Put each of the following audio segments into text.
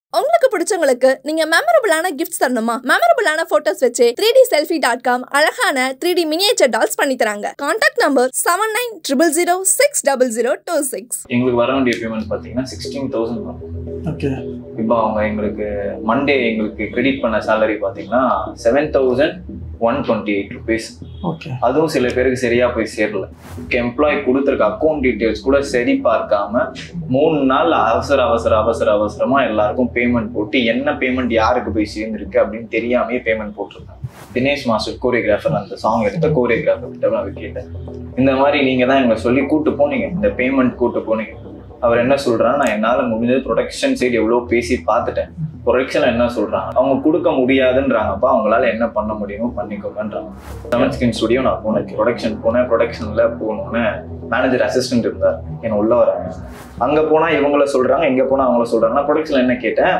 உங்களுக்கு பிடிச்சவங்களுக்கு நீங்க மெமரபிளான கிஃப்ட்ஸ் தரணுமா மெமரபிளான போட்டோஸ் வச்சு three D selfie dot com அழகான த்ரீ டி மினியேச்சர் டால்ஸ் பண்ணி தராங்க contact number seven nine triple zero six double zero two six எங்களுக்கு வர வேண்டிய பேமெண்ட் பார்த்தீங்கன்னா சிக்ஸ்டீன் தௌசண்ட் வரும் ஓகே இப்போ அவங்க எங்களுக்கு மண்டே எங்களுக்கு கிரெடிட் பண்ண சேலரி பார்த்தீங்கன்னா seven thousand one twenty eight rupees okay அதுவும் சில பேருக்கு சரியா போய் சேரல எம்ப்ளாய் கொடுத்துருக்க அக்கௌண்ட் டீட்டெயில்ஸ் கூட சரி பார்க்காம மூணு நாள் அவசர அவசர அவசர அவசரமா எல்லாருக்கும் பேமெண்ட் போட்டு என்ன பேமெண்ட் யாருக்கு போய் சேர்ந்துருக்கு அப்படின்னு தெரியாமே பேமெண்ட் போட்டிருக்காங்க தினேஷ் மாஸ்டர் கோரியோகிராஃபர் அந்த சாங் எடுத்த கோரியோகிராஃபர் கிட்ட நான் கேட்டேன் இந்த மாதிரி நீங்க தான் எங்களை சொல்லி கூட்டு போனீங்க இந்த பேமெண்ட் கூட்டு போனீங்க அவர் என்ன சொல்றாரு நான் என்னால முடிஞ்சது ப்ரொடக்ஷன் சைடு எவ்வளோ பேசி பார்த்துட்டேன் ப்ரொடக்ஷன் என்ன சொல்றாங்க அவங்க கொடுக்க முடியாதுன்றாங்கப்பா அவங்களால என்ன பண்ண முடியுமோ பண்ணிக்கோங்கன்றாங்க செவன் ஸ்கின் ஸ்டுடியோ நான் போனேன் ப்ரொடக்ஷன் போனேன் ப்ரொடக்ஷன்ல போனோன்னே மேனேஜர் அசிஸ்டன்ட் இருந்தார் என்ன உள்ள வராங்க அங்க போனா இவங்கள சொல்றாங்க இங்க போனா அவங்கள சொல்றாங்க நான் ப்ரொடக்ஷன்ல என்ன கேட்டேன்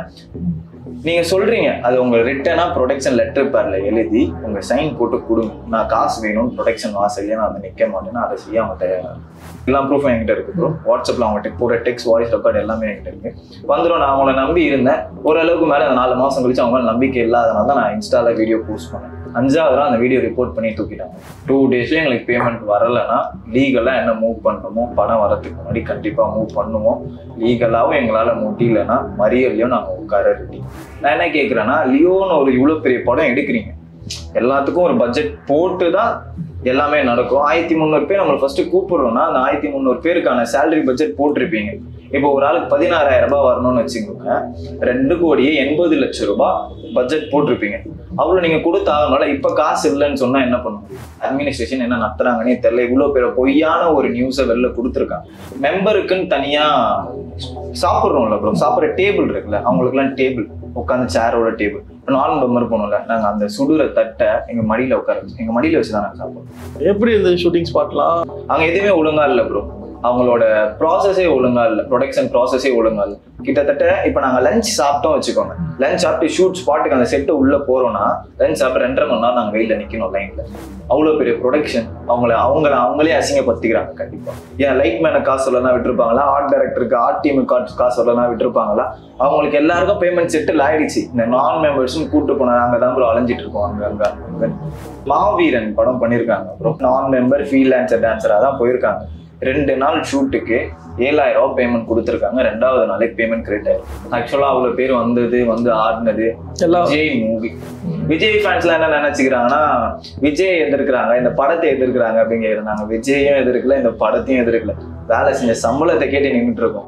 நீங்க சொல்றீங்க அது உங்க ரிட்டனா ப்ரொடக்ஷன் லெட்டர் பேர்ல எழுதி உங்க சைன் போட்டு கொடுங்க நான் காசு வேணும் ப்ரொடக்ஷன் வாசல்லையே நான் அதை நிக்க மாட்டேன்னு அதை செய்ய அவங்க தயாரா எல்லாம் ப்ரூஃப் என்கிட்ட இருக்கு ப்ரோ வாட்ஸ்அப்ல அவங்க போற டெக்ஸ்ட் வாய்ஸ் ரெக்கார்ட் எல்லாமே என்கிட்ட இருக்கு வந்துடும் நான் அவங்கள நம்பி இருந்தேன் ஓரளவுக்கு மேல அந்த நாலு மாசம் கழிச்சு அவங்க மேல நம்பிக்கை இல்லாதனால தான் நான் இன்ஸ்டால வீடியோ போஸ்ட் பண்ணேன் அஞ்சாவது நாள் அந்த வீடியோ ரிப்போர்ட் பண்ணி தூக்கிட்டாங்க டூ டேஸ்ல எங்களுக்கு பேமெண்ட் வரலைன்னா லீகலா என்ன மூவ் பண்ணணுமோ பணம் வரதுக்கு முன்னாடி கண்டிப்பா மூவ் பண்ணுவோம் லீகலாவும் எங்களால முடியலன்னா மறியலையும் நாங்க உட்கார ரெடி நான் என்ன கேட்குறேன்னா லியோன்னு ஒரு இவ்வளோ பெரிய படம் எடுக்கிறீங்க எல்லாத்துக்கும் ஒரு பட்ஜெட் போட்டு தான் எல்லாமே நடக்கும் ஆயிரத்தி முந்நூறு பேர் நம்மளை ஃபர்ஸ்ட் கூப்பிடுறோம்னா அந்த ஆயிரத்தி முந்நூறு பேருக்கான சேலரி பட்ஜெட் போட்டிருப்பீங்க இப்போ ஒரு ஆளுக்கு பதினாறாயிரம் ரூபாய் வரணும்னு வச்சுக்கோங்க ரெண்டு கோடியே எண்பது லட்சம் ரூபாய் பட்ஜெட் போட்டிருப்பீங்க அவ்வளோ நீங்க கொடுத்தாங்கனால இப்ப காசு இல்லைன்னு சொன்னா என்ன பண்ணும் அட்மினிஸ்ட்ரேஷன் என்ன நடத்துறாங்கன்னே தெரியல இவ்வளோ பேர் பொய்யான ஒரு நியூஸை வெளில கொடுத்துருக்காங்க மெம்பருக்குன்னு தனியா சாப்பிட்றோம்ல ப்ரோ சாப்பிட்ற டேபிள் இருக்குல்ல அவங்களுக்குலாம் டேபிள் உட்காந்து சேரோட டேபிள் நான் மெம்பர் போனோம்ல நாங்க அந்த சுடுற தட்டை எங்க மடியில உட்கார வச்சு எங்க மடியில வச்சு தான் நாங்க சாப்பிடுறோம் எப்படி இருந்தது ஷூட்டிங் ஸ்பாட்லாம் அங்க எதுவுமே ஒழுங்கா இல்ல ப்ரோ அவங்களோட ப்ராசஸே ஒழுங்கா இல்ல ப்ரொடக்ஷன் ப்ராசஸே ஒழுங்கா இல்ல கிட்டத்தட்ட இப்ப நாங்க லஞ்ச் சாப்பிட்டோம் வச்சுக்கோங்க லஞ்ச் சாப்பிட்டு ஷூட் ஸ்பாட்டுக்கு அந்த செட்டு உள்ள போறோம்னா லஞ்ச் சாப்பிட்டு ரெண்டரை மணி நேரம் நாங்க வெயில நிக்கணும் லைன்ல அவ்வளவு பெரிய ப்ரொடக்ஷன் அவங்கள அவங்கள அவங்களே அசிங்கப்படுத்திக்கிறாங்க கண்டிப்பா ஏன் லைட் மேன காசு சொல்லலாம் விட்டுருப்பாங்களா ஆர்ட் டைரக்டருக்கு ஆர்ட் டீமுக்கு காசு சொல்லலாம் விட்டுருப்பாங்களா அவங்களுக்கு எல்லாருக்கும் பேமெண்ட் செட்டில் ஆயிடுச்சு இந்த நான் மெம்பர்ஸும் கூட்டு போன நாங்க தான் ப்ரோ அலைஞ்சிட்டு இருக்கோம் அங்க அங்க அங்க. மாவீரன் படம் பண்ணியிருக்காங்க ப்ரோ நான் மெம்பர் ஃப்ரீலான்சர் டான்சரா தான் போயிருக்காங்க ரெண்டு நாள் ஷூட்டுக்கு ஏழாயிரம் ரூபாய் பேமெண்ட் கொடுத்துருக்காங்க ரெண்டாவது நாளே பேமெண்ட் கிரெடிட் ஆயிரும் ஆக்சுவலா அவ்வளவு பேர் வந்தது வந்து ஆடினது எல்லாம் விஜய் மூவி விஜய் ஃபேன்ஸ்லாம் என்ன நினைச்சுக்கிறாங்கன்னா விஜய் எதிர்க்கிறாங்க இந்த படத்தை எதிர்க்கிறாங்க அப்படின்னு கேக்குறாங்க விஜயும் எதிர்க்கல இந்த படத்தையும் எதிர்க்கல வேலை செஞ்ச சம்பளத்தை கேட்டு நின்றுட்டு இருக்கோம்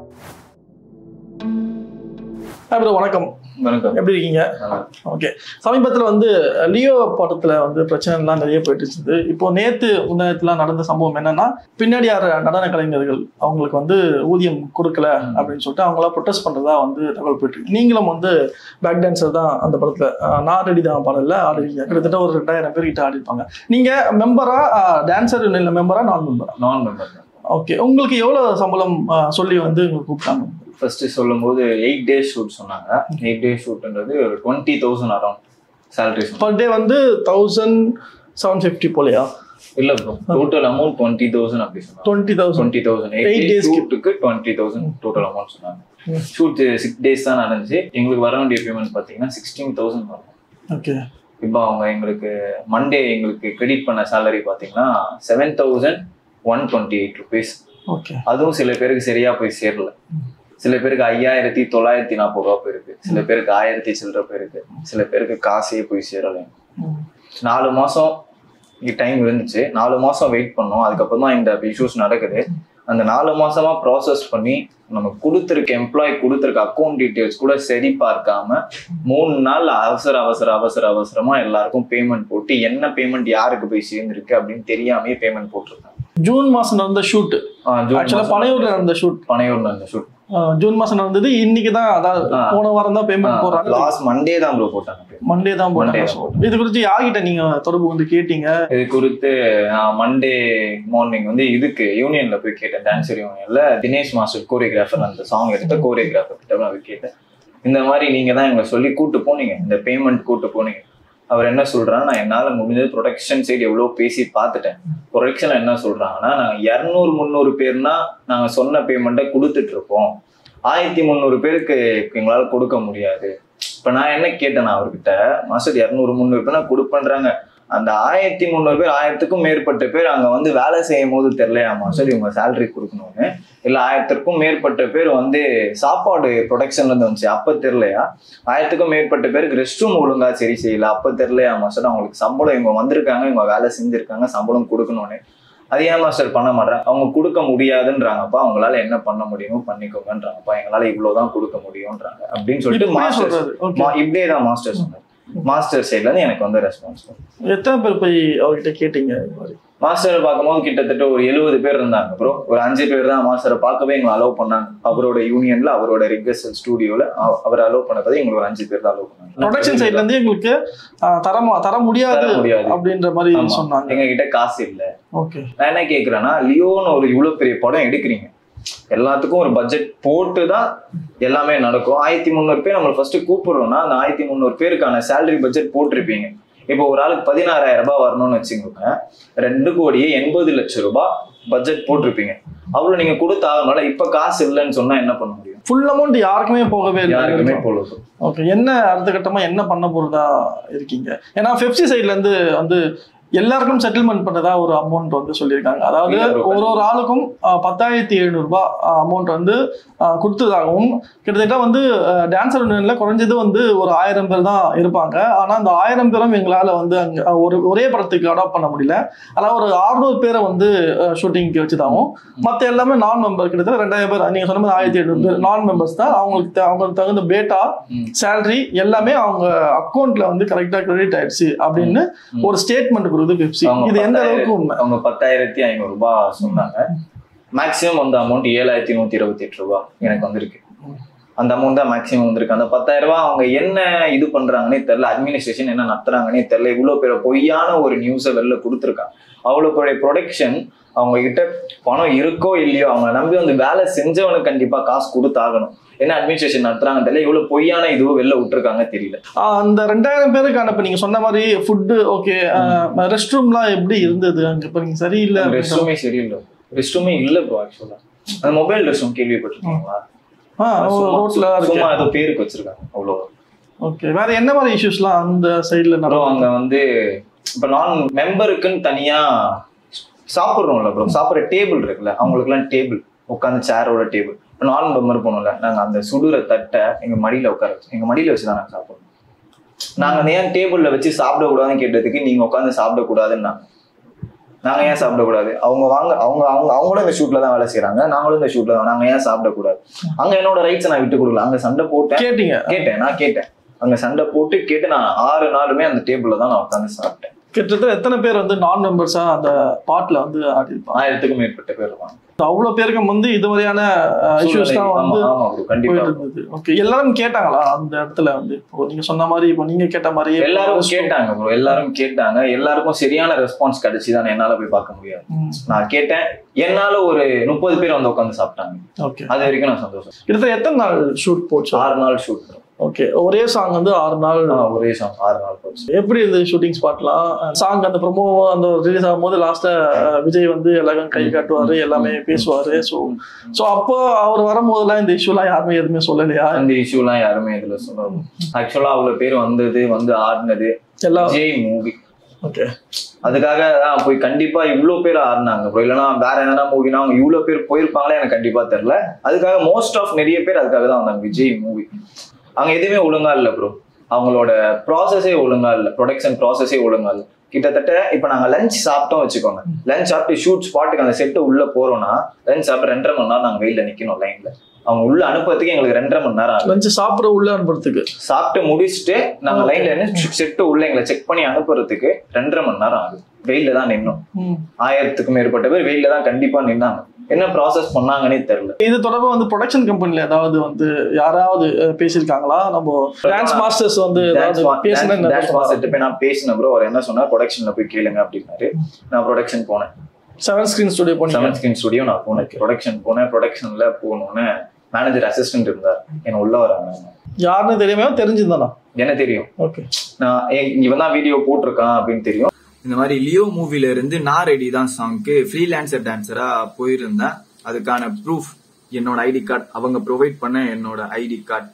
அப்புறம் வணக்கம் வணக்கம் எப்படி இருக்கீங்க நல்லா ஓகே சமீபத்தில் வந்து லியோ படத்தில் வந்து பிரச்சனைலாம் நிறைய போயிட்டு இருந்தது இப்போ நேத்து முன்னேற்றுலாம் நடந்த சம்பவம் என்னன்னா பின்னாடி யார் நடன கலைஞர்கள் அவங்களுக்கு வந்து ஊதியம் கொடுக்கல அப்படின்னு சொல்லிட்டு அவங்களா ப்ரொட்டஸ்ட் பண்றதா வந்து தகவல் போயிட்டு இருக்கு நீங்களும் வந்து பேக் டான்சர் தான் அந்த படத்துல அஹ், நான் ரெடி தான் பாடல ஆடுறீங்க கிட்டத்தட்ட ஒரு ரெண்டாயிரம் பேர் கிட்ட ஆடிருப்பாங்க நீங்க மெம்பரா டான்சர் இல்லை மெம்பரா நான் மெம்பரா நான் மெம்பர் ஓகே உங்களுக்கு எவ்வளவு சம்பளம் அஹ், சொல்லி வந்து உங்களுக்கு கூப்பிட்டாங்க ஃபர்ஸ்ட் சொல்லும்போது எயிட் டேஸ் ஷூட் சொன்னாங்க எயிட் டேஸ் ஷூட்ன்றது ஒரு twenty thousand around salary per day வந்து தௌசண்ட் செவன் ஃபிஃப்டி போலையா இல்ல bro total amount twenty thousand அப்படி சொன்னாங்க twenty thousand twenty thousand Eight eight days days க்கு. ஷூட்டுக்கு டுவெண்ட்டி தௌசண்ட் டோட்டல் அமௌண்ட் சொன்னாங்க ம். ஷூட் சிக்ஸ் டேஸ் தான் நடந்துச்சு எங்களுக்கு வர வேண்டிய பேமெண்ட் பார்த்தீங்கன்னா சிக்ஸ்டீன் தௌசண்ட் வரும் ஓகே இப்போ அவங்க எங்களுக்கு மண்டே எங்களுக்கு கிரெடிட் பண்ண சேலரி பார்த்தீங்கன்னா seven thousand one twenty eight rupees okay அதுவும் சில பேருக்கு சரியா போய் சேரல சில பேருக்கு ஐயாயிரத்தி தொள்ளாயிரத்தி நாற்பது ரூபா போயிருக்கு சில பேருக்கு ஆயிரத்தி சில்லற போயிருக்கு சில பேருக்கு காசே போய் சேரல நாலு மாசம் டைம் இருந்துச்சு நாலு மாசம் வெயிட் பண்ணோம் அதுக்கப்புறம் தான் இந்த இஷ்யூஸ் நடக்குது அந்த நாலு மாசமா ப்ராசஸ் பண்ணி நம்ம கொடுத்துருக்க எம்ப்ளாய் கொடுத்துருக்க அக்கௌண்ட் டீட்டெயில்ஸ் கூட சரி பார்க்காம மூணு நாள் அவசர அவசர அவசர அவசரமா எல்லாருக்கும் பேமெண்ட் போட்டு என்ன பேமெண்ட் யாருக்கு போய் சேர்ந்துருக்கு அப்படின்னு தெரியாமே பேமெண்ட் போட்டிருக்காங்க ஜூன் மாசம் நடந்த ஷூட் ஆக்சுவலா பனையூர்ல நடந்த ஷூட் பனையூர்ல அந்த ஷூட் ஜூன் மாசம் நடந்தது இன்னைக்கு தான் அதாவது ஆ. போன வாரம் தான் பேமெண்ட் போடுறாங்க லாஸ்ட் மண்டே தான் ப்ரோ போட்டாங்க payment. மண்டே தான் Monday போட்டாங்க தான் இது குறித்து யார்கிட்ட நீங்க தொடர்பு வந்து கேட்டீங்க இது குறித்து நான் மண்டே மார்னிங் வந்து இதுக்கு யூனியன்ல போய் கேட்டேன் டான்சர் யூனியன்ல தினேஷ் மாஸ்டர் கோரியோகிராஃபர் அந்த சாங் எடுத்த கோரியோகிராஃபர் கிட்ட நான் போய் கேட்டேன் இந்த மாதிரி நீங்க தான் எங்களை சொல்லி கூட்டு போனீங்க இந்த பேமெண்ட் கூட்டு போனீங்க அவர் என்ன சொல்றாரு நான் என்னால முடிஞ்சது ப்ரொடக்ஷன் சைடு எவ்வளவு பேசி பார்த்துட்டேன் ப்ரொடக்ஷன் என்ன சொல்றாங்கன்னா நாங்க இரநூறு முந்நூறு பேர்னா நாங்க சொன்ன பேமெண்ட்டை கொடுத்துட்டு இருப்போம் ஆயிரத்தி முந்நூறு பேருக்கு எங்களால கொடுக்க முடியாது இப்ப நான் என்ன கேட்டேன் அவர்கிட்ட மாசம் இரநூறு முந்நூறு பேர் நான் கொடுப்பேன்றாங்க அந்த ஆயிரத்தி முந்நூறு பேர் ஆயிரத்துக்கும் மேற்பட்ட பேர் அங்க வந்து வேலை செய்யும் போது தெரியலையாமா சார் இவங்க சேலரி கொடுக்கணும்னு இல்ல ஆயிரத்திற்கும் மேற்பட்ட பேர் வந்து சாப்பாடு ப்ரொடக்ஷன்ல இருந்து வந்துச்சு அப்ப தெரியலையா ஆயிரத்துக்கும் மேற்பட்ட பேருக்கு ரெஸ்ட் ரூம் ஒழுங்கா சரி செய்யல அப்ப தெரியலையாமா சார் அவங்களுக்கு சம்பளம் இவங்க வந்திருக்காங்க இவங்க வேலை செஞ்சிருக்காங்க சம்பளம் கொடுக்கணும்னு அது ஏன் மாஸ்டர் பண்ண மாட்டேன் அவங்க கொடுக்க முடியாதுன்றாங்கப்பா அவங்களால என்ன பண்ண முடியுமோ பண்ணிக்கோங்கன்றாங்கப்பா எங்களால இவ்வளவுதான் கொடுக்க முடியும்ன்றாங்க அப்படின்னு சொல்லிட்டு இப்படியே மாஸ்டர் சொல்றாரு ஓகே மா- இப்படியே தான் மாஸ்டர் சொன்னார் மாஸ்டர் சைட்ல இருந்து எனக்கு வந்து ரெஸ்பான்ஸ் எத்தனை பேர் போய் அவர்கிட்ட கேட்டீங்க இது மாதிரி மாஸ்டர் பார்க்கும்போது கிட்டத்தட்ட ஒரு எழுபது பேர் இருந்தாங்க ப்ரோ ஒரு அஞ்சு பேர் தான் மாஸ்டரை பார்க்கவே எங்களை அலோவ் பண்ணாங்க அவரோட யூனியன்ல அவரோட ரிகர்சல் ஸ்டூடியோல அவர் அலோவ் பண்ணப்பதே எங்களுக்கு ஒரு அஞ்சு பேர் தான் அலோவ் பண்ணாங்க ப்ரொடக்ஷன் சைட்ல இருந்து எங்களுக்கு ஆஹ், தரமா தர முடியாது தர முடியாது. அப்படின்ற மாதிரி ஆமா. சொன்னாங்க எங்க கிட்ட காசு இல்ல ஓகே நான் என்ன கேக்குறேன்னா லியோன்னு ஒரு இவ்வளவு பெரிய படம் எடுக்கிறீங்க எல்லாத்துக்கும் ஒரு பட்ஜெட் போட்டு தான் எல்லாமே நடக்கும் ஆயிரத்தி முந்நூறு பேர் நம்ம ஃபர்ஸ்ட் கூப்பிடுறோம்னா அந்த ஆயிரத்தி முந்நூறு பேருக்கான சேலரி பட்ஜெட் போட்டிருப்பீங்க இப்போ ஒரு ஆளுக்கு பதினாறாயிரம் ரூபாய் வரணும்னு வச்சுக்கோங்க ரெண்டு கோடியே எண்பது லட்சம் ரூபாய் பட்ஜெட் போட்டிருப்பீங்க அவ்வளவு நீங்க கொடுத்தாகனால இப்ப காசு இல்லைன்னு சொன்னா என்ன பண்ண முடியும் ஃபுல் அமௌண்ட் யாருக்குமே போகவே யாருக்குமே இல்லை போல ஓகே என்ன அடுத்த கட்டமா என்ன பண்ண போறதா இருக்கீங்க ஏன்னா பெப்சி சைட்ல இருந்து வந்து எல்லாருக்கும் செட்டில்மெண்ட் பண்ணதா ஒரு அமௌண்ட் வந்து சொல்லியிருக்காங்க அதாவது இல்ல bro. ஒரு ஒரு ஆளுக்கும் ஆஹ், பத்தாயிரத்தி எழுநூறு ரூபாய் அமௌண்ட் வந்து ஆஹ், கொடுத்ததாகவும் கிட்டத்தட்ட வந்து டான்சர் யூனியன்ல குறைஞ்சது வந்து ஒரு ஆயிரம் பேர் தான் இருப்பாங்க ஆனா அந்த ஆயிரம் பேரும் எங்களால வந்து அங்க அஹ், ஒரு ஒரே படத்துக்கு அடாப்ட் பண்ண முடியல ஆனா ஒரு அறுநூறு பேரை வந்து ஷூட்டிங்க்கு வச்சுதாகவும் மத்த எல்லாமே நான் மெம்பர் கிட்டத்தட்ட ரெண்டாயிரம் பேர் நீங்க சொன்ன மாதிரி ஆயிரத்தி எழுநூறு பேர் நான் மெம்பர்ஸ் தான் அவங்களுக்கு த- அவங்களுக்கு தகுந்த பேட்டா ம். சேலரி எல்லாமே அவங்க அக்கௌண்ட்ல வந்து கரெக்டா கிரெடிட் ஆயிடுச்சு அப்படின்னு ம். ஒரு ஸ்டேட்மெண்ட் கொடுக்குது பெப்சி அவங்க இது எந்த பத்தாயிரம் அளவுக்கு உண்மை அவங்க பத்தாயிரத்தி ஐநூறு ரூபாய் சொன்னாங்க மேக்ஸிமம் அந்த அமௌண்ட் ஏழாயிரத்தி நூத்தி இருபத்தி எட்டு ரூபாய் எனக்கு வந்திருக்கு அந்த அமௌண்ட் தான் மேக்ஸிமம் வந்திருக்கு அந்த பத்தாயிரம் ரூபாய் அவங்க என்ன இது பண்றாங்கன்னே தெரியல அட்மினிஸ்ட்ரேஷன் என்ன நடத்துறாங்கன்னே தெரியல இவ்வளவு பெரிய பொய்யான ஒரு நியூஸை வெளில கொடுத்துருக்காங்க அவ்வளவு பெரிய ப்ரொடக்ஷன் அவங்க கிட்ட பணம் இருக்கோ இல்லையோ அவங்க நம்பி வந்து வேலை செஞ்சவனுக்கு கண்டிப்பா காசு கொடுத்தாகணும் என்ன அட்மினிஸ்ட்ரேஷன் நடத்துறாங்க தெரியல இவ்வளவு பொய்யான இதுவும் வெளில விட்டுருக்காங்க தெரியல ஆஹ் அந்த ரெண்டாயிரம் பேருக்கான இப்ப நீங்க சொன்ன மாதிரி ஃபுட்டு ஓகே ரெஸ்ட் ரூம்லாம் எப்படி இருந்தது அங்க இப்ப நீங்க சரியில்லை ரெஸ்ட் ரூமே சரியில்லை ரெஸ்ட் ரூமே இல்ல ப்ரோ ஆக்சுவலா அந்த மொபைல் ரெஸ்ட் ரூம் கேள்விப்பட்டிருக்கீங்களா சும்மா- ரோட்ல சும்மா இருக்கு ஏதோ பேருக்கு வச்சிருக்காங்க அவ்வளோ ஓகே வேற என்ன மாதிரி இஷ்யூஸ்லாம் அந்த சைடுல அப்புறம் அங்க நடக்கும் வந்து இப்ப நான் மெம்பருக்குன்னு தனியா சாப்பிடுறோம்ல ப்ரோ சாப்பிடுற டேபிள் இருக்குல்ல அவங்களுக்குலாம் டேபிள் உட்காந்து சேரோட டேபிள் இப்போ நான் மெம்பர் போனோம்ல நாங்க அந்த சுடுற தட்டை எங்க மடியில உட்கார வச்சு எங்க மடியில வச்சு தான் நாங்க சாப்பிடுறோம் நாங்க அந்த ஏன் டேபிள்ல வச்சு சாப்பிடக்கூடாதுன்னு கேட்டதுக்கு நீங்க உட்காந்து சாப்பிடக்கூடாதுன்னு நாங்க ஏன் சாப்பிடக்கூடாது அவங்க வாங்க அவங்க அவங்க அவங்களும் இந்த ஷூட்ல தான் வேலை செய்யறாங்க நாங்களும் இந்த ஷூட்ல தான் நாங்க ஏன் சாப்பிடக்கூடாது அங்க என்னோட ரைட்ஸ் நான் விட்டு கொடுக்கல அங்க சண்டை போட்டேன் கேட்டீங்க கேட்டேன் நான் கேட்டேன் அங்க சண்டை போட்டு கேட்டு நான் ஆறு நாளுமே அந்த டேபிள்ல தான் நான் உட்காந்து சாப்பிட்டேன் கிட்டத்தட்ட எத்தனை பேர் வந்து நான் மெம்பர்ஸா அந்த பாட்ல வந்து ஆடி இருப்பாங்க ஆயிரத்துக்கும் மேற்பட்ட பேர் இருப்பாங்க அவ்வளவு பேருக்கு வந்து இது மாதிரியான இஷ்யூஸ் தான் ஆமா வந்து ஆமா bro, கண்டிப்பா போயிட்டு இருந்தது ஓகே எல்லாரும் கேட்டாங்களா அந்த இடத்துல வந்து இப்போ நீங்க சொன்ன மாதிரி இப்போ நீங்க கேட்ட மாதிரி எல்லாரும் கேட்டாங்க ப்ரோ எல்லாரும் கேட்டாங்க எல்லாருக்கும் சரியான ரெஸ்பான்ஸ் கிடைச்சுதான் என்னால போய் பார்க்க முடியாது நான் கேட்டேன் என்னால ஒரு முப்பது பேர் வந்து உட்காந்து சாப்பிட்டாங்க ஓகே அது வரைக்கும் நான் சந்தோஷம் கிட்டத்தட்ட எத்தனை நாள் ஷூட் போச்சு ஆறு நாள் ஷூட் ஓகே ஒரே சாங் வந்து ஆறு நாள் ஒரே சாங் ஆறு நாள் போச்சு எப்படி இருந்தது ஷூட்டிங் ஸ்பாட்லாம் சாங் அந்த ப்ரொமோ அந்த ரிலீஸ் ஆகும்போது லாஸ்டா விஜய் வந்து எல்லாரும் கை காட்டுவாரு எல்லாமே பேசுவாரு ஸோ ஸோ அப்போ அவர் வரும்போதெல்லாம் இந்த இஷ்யூலாம் யாருமே எதுவுமே சொல்லலையா அந்த இஷ்யூலாம் யாருமே இதுல சொல்லணும் ஆக்சுவலா அவ்வளவு பேர் வந்தது வந்து ஆடினது எல்லாம் விஜய் மூவி ஓகே அதுக்காக தான் போய் கண்டிப்பா இவ்ளோ பேர் ஆடினாங்க ப்ரோ இல்லைன்னா வேற எதனா மூவினா அவங்க இவ்ளோ பேர் போயிருப்பாங்களே எனக்கு கண்டிப்பா தெரியல அதுக்காக மோஸ்ட் ஆஃப் நிறைய பேர் அதுக்காக தான் வந்தாங்க விஜய் மூவி அங்க எதுவுமே ஒழுங்கா இல்ல ப்ரோ அவங்களோட ப்ராசஸே ஒழுங்கா இல்ல ப்ரொடக்ஷன் ப்ராசஸே ஒழுங்கா இல்ல கிட்டத்தட்ட இப்ப நாங்க லஞ்ச் சாப்பிட்டோம் வச்சுக்கோங்க லஞ்ச் சாப்பிட்டு ஷூட் ஸ்பாட்டுக்கு அந்த செட்டு உள்ள போறோம்னா லஞ்ச் சாப்பிட்டு ரெண்டரை மணி நேரம் நாங்க வெயில நிக்கணும் லைன்ல அவங்க உள்ள அனுப்புறதுக்கு எங்களுக்கு ரெண்டரை மணி நேரம் ஆகும் லஞ்சு சாப்பிட உள்ள அனுப்புறதுக்கு சாப்பிட்டு முடிச்சுட்டு நாங்க லைன்ல என்ன செட்டு உள்ள எங்களை செக் பண்ணி அனுப்புறதுக்கு ரெண்டரை மணி நேரம் ஆகுது வெயில தான் நின்னோம் ம். ஆயிரத்துக்கும் மேற்பட்ட பேர் வெயில தான் கண்டிப்பா நின்னாங்க என்ன ப்ராசஸ் பண்ணாங்கன்னே தெரியல இது தொடர்பா வந்து ப்ரொடக்ஷன் கம்பெனில ஏதாவது வந்து யாராவது அஹ், பேசியிருக்காங்களா நம்ம டான்ஸ் மாஸ்டர்ஸ் வந்து ஏதாவது பேசினா மாஸ்டர் போய் நான் பேசினேன் ப்ரோ அவர் என்ன சொன்னார் ப்ரொடக்ஷன்ல போய் கேளுங்க அப்படின்னாரு நான் ப்ரொடக்ஷன் போனேன் செவன் ஸ்கிரீன் ஸ்டுடியோ போனீங்க செவன் ஸ்கிரீன் ஸ்டுடியோ நான் போனேன் ப்ரொடக்ஷன் போனேன் ப்ரொடக்ஷன்ல போனோன்னே மேனேஜர் அசிஸ்டன்ட் இருந்தார் என்ன உள்ள வராங்க யாருன்னு தெரியாம தெரிஞ்சிருந்தானா என்ன தெரியும் ஓகே நான் ஏ- இவன் தான் வீடியோ போட்டிருக்கான் அப்படின்னு தெரியும் இந்த மாதிரி லியோ மூவில இருந்து நான் ரெடி தான் சாங்க்கு ஃப்ரீலான்சர் டான்சரா போயிருந்தேன் அதுக்கான ப்ரூஃப் என்னோட ஐடி கார்டு அவங்க ப்ரொவைட் பண்ண என்னோட ஐடி கார்டு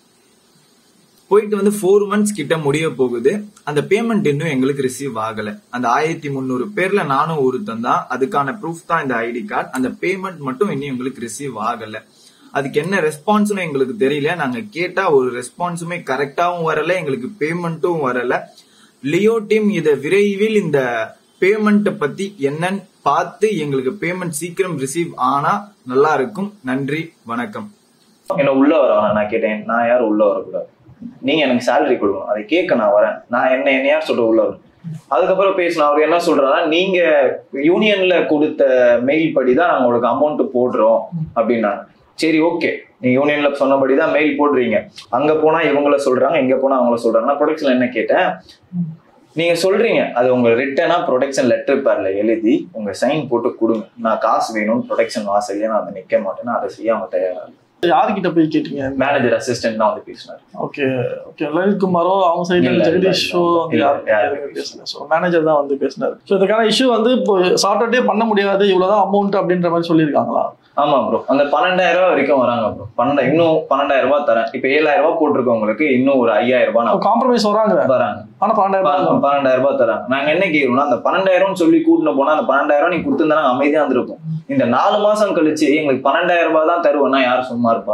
போயிட்டு வந்து ஃபோர் மந்த்ஸ் கிட்ட முடிய போகுது அந்த பேமெண்ட் இன்னும் எங்களுக்கு ரிசீவ் ஆகல அந்த ஆயிரத்தி முந்நூறு பேர்ல நானும் ஒருத்தன் தான் அதுக்கான ப்ரூஃப் தான் இந்த ஐடி கார்டு அந்த பேமெண்ட் மட்டும் இன்னும் எங்களுக்கு ரிசீவ் ஆகல அதுக்கு என்ன ரெஸ்பான்ஸ்னு எங்களுக்கு தெரியல நாங்க கேட்டா ஒரு ரெஸ்பான்ஸுமே கரெக்டாவும் வரல எங்களுக்கு பேமெண்ட்டும் வரல லியோ டீம் இத விரைவில் இந்த பேமெண்ட் பத்தி என்னன்னு பார்த்து எங்களுக்கு பேமெண்ட் சீக்கிரம் ரிசீவ் ஆனா நல்லா இருக்கும் நன்றி வணக்கம் என்ன உள்ள வர வேணாம் நான் கேட்டேன் நான் யாரும் உள்ள வரக்கூடாது நீங்க எனக்கு சேலரி கொடுக்கணும் அதை கேட்க நான் வரேன் நான் என்ன என்ன யார் சொல்ற உள்ள வரேன் அதுக்கப்புறம் பேசின அவர் என்ன சொல்றாருன்னா நீங்க யூனியன்ல கொடுத்த மெயில் படி தான் நாங்க உங்களுக்கு அமௌண்ட் போடுறோம் அப்படின்னாங்க சரி ஓகே நீங்க யூனியன்ல சொன்னபடி தான் மெயில் போடுறீங்க அங்க போனா இவங்கள சொல்றாங்க இங்க போனா அவங்கள சொல்றாங்க நான் ப்ரொடக்ஷன்ல என்ன கேட்டேன் நீங்க சொல்றீங்க அது உங்க ரிட்டனா ப்ரொடக்ஷன் லெட்டர் பேர்ல எழுதி உங்க சைன் போட்டு கொடுங்க நான் காசு வேணும் ப்ரொடக்ஷன் வாசல்ல நான் அதை நிக்க மாட்டேன் அதை செய்ய அவங்க தயாரா யாருக்கிட்ட போய் கேட்டீங்க மேனேஜர் அசிஸ்டன்ட் தான் வந்து பேசினாரு ஓகே ஓகே லலித் குமாரோ அவங்க சைடுல இல்ல, இல்ல, ஜெகதீஷ் இல்ல, ஷோ வந்து இல்ல, யாருமே யாருமே எதுவுமே பேசல ஸோ மேனேஜர் தான் வந்து பேசினாரு ஸோ இதுக்கான இஷ்யூ வந்து இப்போ சாட்டர்டே பண்ண முடியாது இவ்வளவுதான் அமௌண்ட் அப்படின்ற மாதிரி சொல்லியிருக்காங்களா ஆமா ப்ரோ அந்த பன்னெண்டாயிரம் ரூபாய் வரைக்கும் வராங்க ப்ரோ பன்னெண்டு இன்னும் பன்னெண்டாயிரம் ரூபாய் தரேன் இப்ப ஏழாயிரம் ரூபாய் போட்டிருக்கவங்களுக்கு இன்னும் ஒரு ஐயாயிரம் ரூபாய் நான் காம்ப்ரமைஸ் வராங்க வராங்க ஆனா பன்னெண்டாயிரம் ப- ரூபாய் பன்னெண்டாயிரம் ரூபாய் தராங்க நாங்க என்ன கேக்குறோம்னா அந்த பன்னெண்டாயிரம் சொல்லி கூட்டிட்டு போனா அந்த பன்னெண்டாயிரம் நீ கொடுத்துருந்தா நாங்க அமைதியா இருந்திருப்போம் இந்த நாலு மாசம் கழிச்சு எங்களுக்கு பன்னெண்டாயிரம் ரூபாய் தான் தருவேன்னா யார் சும்மா இருப்பா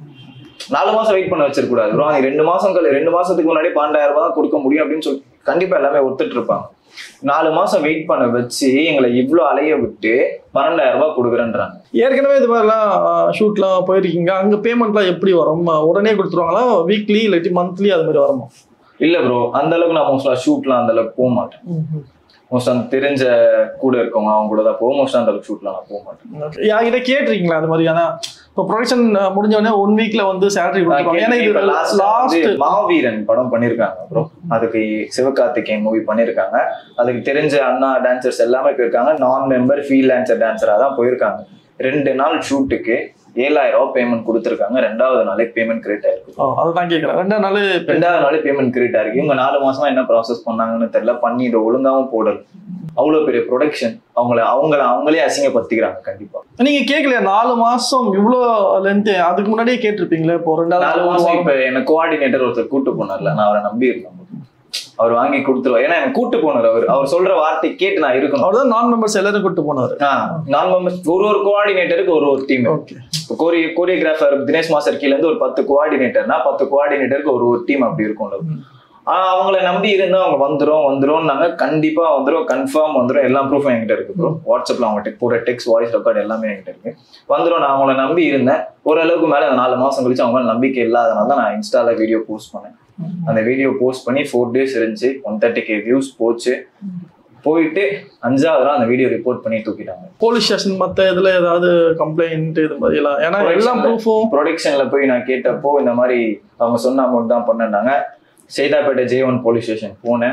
நாலு மாசம் வெயிட் பண்ண வச்சிருக்க கூடாது ப்ரோ அது ரெண்டு மாசம் கழி ரெண்டு மாசத்துக்கு முன்னாடி பன்னெண்டாயிரம் ரூபாய் தான் கொடுக்க முடியும் அப்படின்னு சொல்லி கண்டிப்பா எல்லாமே ஒத்துட்டு இருப்பாங்க நாலு மாசம் வெயிட் பண்ண வச்சு எங்களை இவ்ளோ அலைய விட்டு பன்னெண்டாயிரம் ரூபாய் கொடுக்குறேன்றாங்க ஏற்கனவே இது மாதிரிலாம் ஷூட்லாம் போயிருக்கீங்க அங்க பேமெண்ட்லாம் எப்படி வரும் உடனே கொடுத்துருவாங்களா வீக்லி இல்லாட்டி மந்த்லி அது மாதிரி வருமா இல்ல ப்ரோ அந்த அளவுக்கு நான் மோஸ்ட்லா ஷூட்லாம் அந்த அளவுக்கு போக மாட்டேன் மோஸ்ட் அந்த தெரிஞ்ச கூட இருக்கவங்க அவங்க கூட தான் போக மோஸ்ட் அந்த அளவுக்கு ஷூட்லாம் நான் போக மாட்டேன் Okay. யார்கிட்ட கேட்டிருக்கீங்களா அது மாதிரி ஆனா இப்போ ப்ரொடக்ஷன் முடிஞ்ச உடனே ஒன் வீக்ல வந்து சேலரி கொடுத்துருவாங்க ஏன்னா இது லாஸ்ட் லாஸ்ட் மாவீரன் படம் பண்ணிருக்காங்க ப்ரோ அதுக்கு சிவகார்த்திகேயன் மூவி பண்ணிருக்காங்க அதுக்கு தெரிஞ்ச அண்ணா டான்சர்ஸ் எல்லாமே போயிருக்காங்க நான் மெம்பர் ஃப்ரீலான்சர் டான்சரா தான் போயிருக்காங்க ரெண்டு நாள் ஷூட்டுக்கு ஏழாயிரம் ரூபாய் பேமெண்ட் கொடுத்துருக்காங்க ரெண்டாவது நாளே பேமெண்ட் கிரியேட் ஆயிருக்கு அதுதான் கேட்கறேன் ரெண்டாம் நாள் ரெண்டாவது நாளே பேமெண்ட் கிரியேட் ஆயிருக்கு இவங்க நாலு மாசமா என்ன ப்ராசஸ் பண்ணாங்கன்னு தெரியல பண்ணி இதை ஒழுங்காவும் போடல அவ்வளவு பெரிய ப்ரொடக்ஷன் அவங்கள அவங்கள அவங்களே அசிங்கப்படுத்திக்கிறாங்க கண்டிப்பா நீங்க கேட்கலையா நாலு மாசம் இவ்வளோ லென்த் அதுக்கு முன்னாடியே கேட்டிருப்பீங்களே இப்போ நாலு ரெண்டாவது மாசம் வாரம் இப்ப என்ன கோஆர்டினேட்டர் ஒருத்தர் கூட்டு போனார்ல நான் அவரை நம்பி இருக்கேன் அவர் வாங்கி கொடுத்துருவார் ஏன்னா எனக்கு கூட்டு போனார் அவர் அவர் சொல்ற வார்த்தை கேட்டு நான் இருக்கணும் அவர் தான் நான் மெம்பர்ஸ் எல்லாரும் கூட்டு போனாரு நான் ஒரு ஒரு கோஆர்டினேட்டருக்கு ஒரு ஒரு டீம் ஓகே கோரி கோரியோகிராஃபர் தினேஷ் மாஸ்டர் கீழ இருந்து ஒரு பத்து கோஆர்டினேட்டர்னா பத்து கோஆர்டினேட்டருக்கு ஒரு ஒரு டீம் அப்படி இருக்கும்ல ஆஹ் அவங்கள நம்பி இருந்தா அவங்க வந்துரும் வந்துரும் நாங்க கண்டிப்பா வந்துரும் கன்ஃபார்ம் வந்துரும் எல்லா ப்ரூஃபும் என்கிட்ட இருக்கு ப்ரோ வாட்ஸ்அப்ல அவங்க போற டெக்ஸ்ட் வாய்ஸ் ரெக்கார்ட் எல்லாமே என்கிட்ட இருக்கு வந்துரும் நான் அவங்கள நம்பி இருந்தேன் ஓரளவுக்கு மேல அந்த நாலு மாசம் கழிச்சு அவங்க மேல நம்பிக்கை இல்லாதனால தான் நான் இன்ஸ்டால வீடியோ போஸ்ட் பண்ணேன் அந்த வீடியோ போஸ்ட் பண்ணி ஃபோர் டேஸ் இருந்துச்சு ஒன் தேர்ட்டி கே வியூஸ் போச்சு போயிட்டு அஞ்சாவது நாள் அந்த வீடியோ ரிப்போர்ட் பண்ணி தூக்கிட்டாங்க போலீஸ் ஸ்டேஷன் மத்த இதுல ஏதாவது கம்ப்ளைண்ட் இது மாதிரி எல்லாம் ஏன்னா எல்லா ப்ரூஃபும் ப்ரொடக்ஷன்ல போய் நான் கேட்டப்போ இந்த மாதிரி அவங்க சொன்ன அமௌண்ட் தான் பண்ணாங்க Saidapet J one police station போனேன்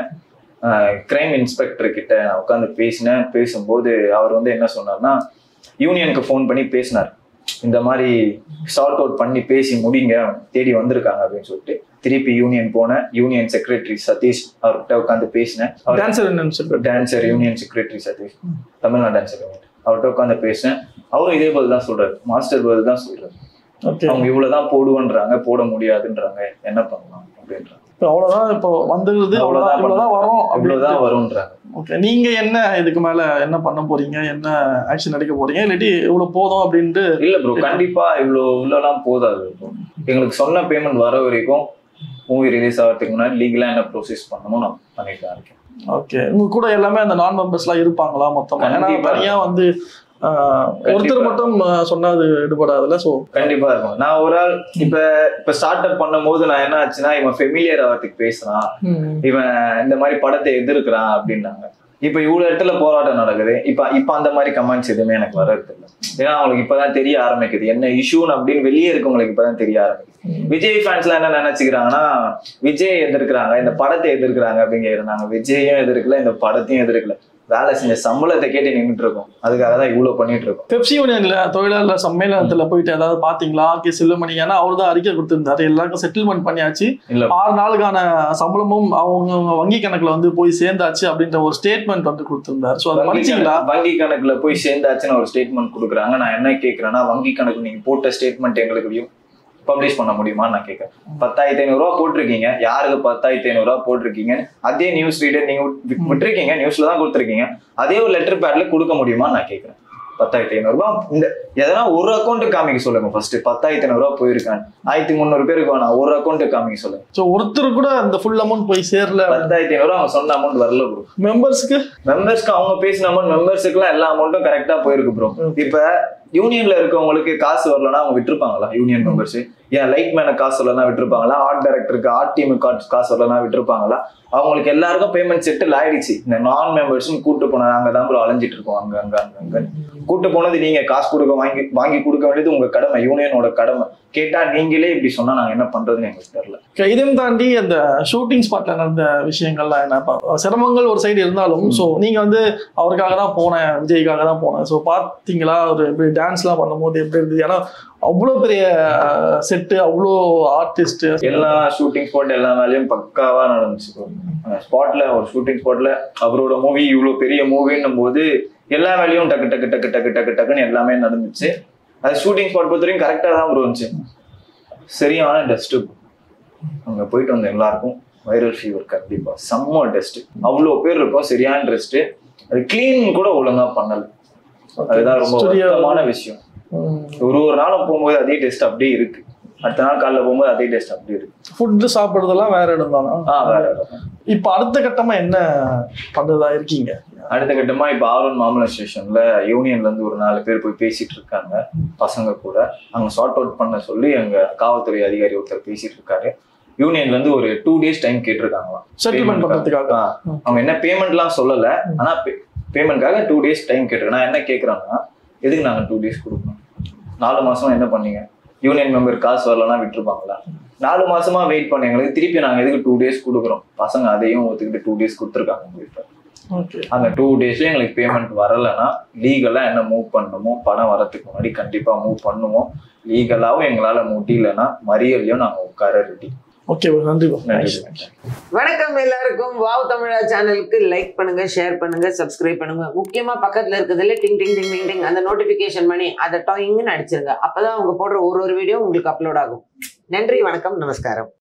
கிரைம் இன்ஸ்பெக்டர் கிட்ட நான் உட்காந்து பேசினேன் பேசும்போது அவர் வந்து என்ன சொன்னார்னா யூனியனுக்கு ஃபோன் பண்ணி பேசினார் இந்த மாதிரி சார்ட் அவுட் பண்ணி பேசி முடிங்க தேடி வந்திருக்காங்க அப்படின்னு சொல்லிட்டு திருப்பி யூனியன் போனேன் யூனியன் செக்ரட்டரி சதீஷ் அவர்கிட்ட உட்காந்து பேசினேன் அவர் டான்சர் என்னன்னு சொல்லிட்டு dancer union secretary Sathish Tamil Nadu dancer union அவர்கிட்ட உட்காந்து பேசினேன் அவரும் இதே பதில் தான் சொல்றாரு மாஸ்டர் பதில் தான் சொல்றாரு ஓகே அவங்க இவ்வளவுதான் போடுவன்றாங்க போட முடியாதுன்றாங்க என்ன பண்ணலாம் அப்படின்றாங்க இப்போ அவ்வளவுதான் இப்போ வந்துருது அவ்வளவுதான் இவ்வளவுதான் வரும் இவ்வளவுதான் வரும்ன்றாங்க ஓகே நீங்க என்ன இதுக்கு மேல என்ன பண்ண போறீங்க என்ன ஆக்ஷன் எடுக்க போறீங்க இல்லாட்டி இவ்வளவு போதும் அப்படின்ட்டு இல்ல ப்ரோ கண்டிப்பா இவ்வளவு இவ்வளவுலாம் போதாது bro. எங்களுக்கு சொன்ன பேமெண்ட் வர வரைக்கும் மூவி ரிலீஸ் ஆகிறதுக்கு முன்னாடி லீகலா என்ன ப்ரொசீஸ் பண்ணணுமோ நான் பண்ணிட்டு தான் இருக்கேன் ஓகே உங்க கூட எல்லாமே அந்த நான் மெம்பர்ஸ்லாம் இருப்பாங்களா மொத்தமா ஏன்னா கண்டிப்பா. தனியா வந்து ஆஹ், ஒருத்தர் மட்டும் ஆஹ், சொன்னா அது எடுபடாதுல்ல ஸோ கண்டிப்பா இருக்கும் நான் ஒரு ஆள் இப்ப இப்ப ஸ்டார்ட் அப் பண்ணும்போது நான் என்ன ஆச்சுன்னா இவன் ஃபெமிலியர் ஆகிறதுக்கு பேசுறான் இவன் இந்த மாதிரி படத்தை எதிர்க்கிறான் அப்படின்னாங்க இப்ப இவ்வளவு இடத்துல போராட்டம் நடக்குது இப்ப இப்ப அந்த மாதிரி கமெண்ட்ஸ் எதுவுமே எனக்கு வர்றது இல்லை ஏன்னா அவங்களுக்கு இப்பதான் தெரிய ஆரம்பிக்குது என்ன இஷ்யூன்னு அப்படின்னு வெளியே இருக்கவங்களுக்கு இப்பதான் தெரிய ஆரம்பிக்குது விஜய் ஃபேன்ஸ்லாம் என்ன நினைச்சுக்கிறாங்கன்னா விஜய் எதிர்க்கிறாங்க இந்த படத்தை எதிர்க்கிறாங்க அப்படிங்க இருந்தாங்க விஜயும் எதிர்க்கல இந்த படத்தையும் எதிர்க்கல வேலை செஞ்ச சம்பளத்தை கேட்டு நின்றுட்டு இருக்கோம் அதுக்காக தான் இவ்வளவு பண்ணிட்டு இருக்கோம் பெப்சி யூனியன்ல தொழிலாளர் சம்மேளனத்துல போயிட்டு ஏதாவது பாத்தீங்களா கே செல்லுமணி ஏன்னா அவர் தான் அறிக்கை கொடுத்திருந்தாரு எல்லாருக்கும் செட்டில்மெண்ட் பண்ணியாச்சு இல்ல ஆறு நாளுக்கான சம்பளமும் அவங்க வங்கி கணக்குல வந்து போய் சேர்ந்தாச்சு அப்படின்ற ஒரு ஸ்டேட்மெண்ட் வந்து கொடுத்திருந்தாரு சோ அதை வங்கி படிச்சீங்களா கணக்கு- வங்கி கணக்குல போய் சேர்ந்தாச்சுன்னு ஒரு ஸ்டேட்மெண்ட் கொடுக்குறாங்க நான் என்ன கேக்குறேன்னா வங்கி கணக்கு நீங்க போட்ட ஸ்டேட்மெண்ட் எங்களுக்கு பப்ளிஷ் பண்ண முடியுமா நான் கேட்கறேன் பத்தாயிரத்தி ஐநூறு ரூபா போட்டிருக்கீங்க யாருக்கு பத்தாயிரத்தி ஐநூறு ரூபா போட்டிருக்கீங்க அதே நியூஸ் ரீடர் நீங்க விட்- விட்டிருக்கீங்க நியூஸ்ல தான் கொடுத்துருக்கீங்க அதே ஒரு லெட்டர் பேட்ல கொடுக்க முடியுமா நான் கேட்கறேன் பத்தாயிரத்தி ஐநூறு ரூபாய் இந்த எதனா ஒரு அக்கௌண்ட் காமிக்க சொல்லுங்க ஃபர்ஸ்ட் பத்தாயிரத்தி ஐநூறு ரூபாய் போயிருக்காங்க ஆயிரத்தி முந்நூறு பேருக்கு வேணாம் ஒரு அக்கௌண்ட் காமிக்க சொல்லுங்க சோ ஒருத்தர் கூட அந்த ஃபுல் அமௌண்ட் போய் சேரல பத்தாயிரத்தி ஐநூறு ரூபாய் அவங்க சொன்ன அமௌண்ட் வரல ப்ரோ மெம்பர்ஸ்க்கு மெம்பர்ஸ்க்கு அவங்க பேசின அமௌண்ட் மெம்பர்ஸுக்குலாம் எல்லா அமௌண்ட்டும் கரெக்டா போயிருக்கு ப்ரோ இப்ப யூனியன்ல இருக்கவங்களுக்கு காசு வரலன்னா அவங்க விட்டுருப்பாங்களா யூனியன் மெம்பர்ஸ் ஏன் லைட் மேன காசு வரலன்னா விட்டுருப்பாங்களா ஆர்ட் டைரக்டருக்கு ஆர்ட் டீமுக்கு காசு வரலன்னா விட்டுருப்பாங்களா அவங்களுக்கு எல்லாருக்கும் பேமெண்ட் செட்டில் ஆயிடுச்சு இந்த நான் மெம்பர்ஸும் கூட்டு போன நாங்க தான் ப்ரோ அலைஞ்சிட்டு இருக்கோம் அங்க அங்க அங்க அங்க கூட்டு போனது நீங்க காசு கொடுக்க வாங்கி வாங்கி கொடுக்க வேண்டியது உங்க கடமை யூனியனோட கடமை கேட்டா நீங்களே இப்படி சொன்னா நாங்க என்ன பண்றதுன்னு எங்களுக்கு தெரியல இதையும் தாண்டி அந்த ஷூட்டிங் ஸ்பாட்ல நடந்த விஷயங்கள்லாம் என்ன பா- சிரமங்கள் ஒரு சைடு இருந்தாலும் ஸோ நீங்க வந்து அவருக்காக தான் போனேன் விஜய்க்காக தான் போனேன் ஸோ பாத்தீங்களா ஒரு எப்படி டான்ஸ்லாம் பண்ணும்போது எப்படி இருந்தது ஏன்னா அவ்வளோ பெரிய செட்டு அவ்வளோ ஆர்டிஸ்ட் எல்லா ஷூட்டிங் ஸ்பாட் எல்லா வேலையும் பக்காவா நடந்துச்சு ஸ்பாட்ல ஒரு ஷூட்டிங் ஸ்பாட்ல அவரோட மூவி இவ்வளவு பெரிய மூவின்னும் போது எல்லா வேலையும் டக்கு டக்கு டக்கு டக்கு டக்கு டக்குன்னு எல்லாமே நடந்துச்சு அது ஷூட்டிங் ஸ்பாட் பொறுத்த வரைக்கும் கரெக்டா தான் ப்ரோ இருந்துச்சு சரியான டஸ்ட் அங்க போயிட்டு வந்த எல்லாருக்கும் வைரல் ஃபீவர் கண்டிப்பா செம்ம டஸ்ட் அவ்வளோ பேர் இருக்கும் சரியான டஸ்ட் அது க்ளீன் கூட ஒழுங்கா பண்ணல அதுதான் ரொம்ப Studio- வருத்தமான விஷயம் ஒரு ஒரு நாளும் போகும்போது அதே டெஸ்ட் அப்படியே இருக்கு அடுத்த நாள் காலைல போகும்போது அதே டெஸ்ட் அப்படியே இருக்கு ஃபுட்டு சாப்பிடுறதெல்லாம் வேற இடம் தானா ஆ வேற இடம். இப்போ அடுத்த கட்டமா என்ன பண்றதா இருக்கீங்க அடுத்த கட்டமா இப்ப ஆரோன் மாமல ஸ்டேஷன்ல யூனியன்ல இருந்து ஒரு நாலு பேர் போய் பேசிட்டு இருக்காங்க பசங்க கூட அங்க சார்ட் அவுட் பண்ண சொல்லி அங்க காவல்துறை அதிகாரி ஒருத்தர் பேசிட்டு இருக்காரு யூனியன்ல இருந்து ஒரு டூ டேஸ் டைம் கேட்டிருக்காங்களாம் செட்டில்மெண்ட் Payment பண்றதுக்காக ஆ. அவங்க என்ன பேமெண்ட்லாம் சொல்லல ஆனா பேமெண்ட்காக டூ டேஸ் டைம் கேட்டிருக்கேன் நான் என்ன கேக்குறேன்னா எதுக்கு நாங்க டூ டேஸ் கொடுக்கணும் நாலு மாசமா என்ன பண்ணீங்க யூனியன் மெம்பர் காசு வரலன்னா விட்டுருப்பாங்களா நாலு மாசமா வெயிட் பண்ண எங்களுக்கு திருப்பி நாங்க எதுக்கு டூ டேஸ் கொடுக்குறோம் பசங்க அதையும் ஒத்துக்கிட்டு டூ டேஸ் கொடுத்துருக்காங்க உங்ககிட்ட ஓகே அந்த டூ டேஸ்ல எங்களுக்கு பேமெண்ட் வரலைன்னா லீகலா என்ன மூவ் பண்ணணுமோ பணம் வரதுக்கு முன்னாடி கண்டிப்பா மூவ் பண்ணுவோம் லீகலாவும் எங்களால முடியலன்னா மறியலையும் நாங்க உட்கார ரெடி ஓகே நன்றி bro. நன்றி Nice. வணக்கம் எல்லாருக்கும் வாவ் தமிழா சேனலுக்கு லைக் பண்ணுங்க ஷேர் பண்ணுங்க சப்ஸ்கிரைப் பண்ணுங்க முக்கியமா பக்கத்துல இருக்கிறதுல டிங் டிங் டிங் டிங் டிங் அந்த நோட்டிபிகேஷன் பண்ணி அதை டாயிங்னு அடிச்சிருங்க அப்பதான் அவங்க போடுற ஒரு ஒரு வீடியோ உங்களுக்கு அப்லோட் ஆகும் நன்றி வணக்கம் நமஸ்காரம்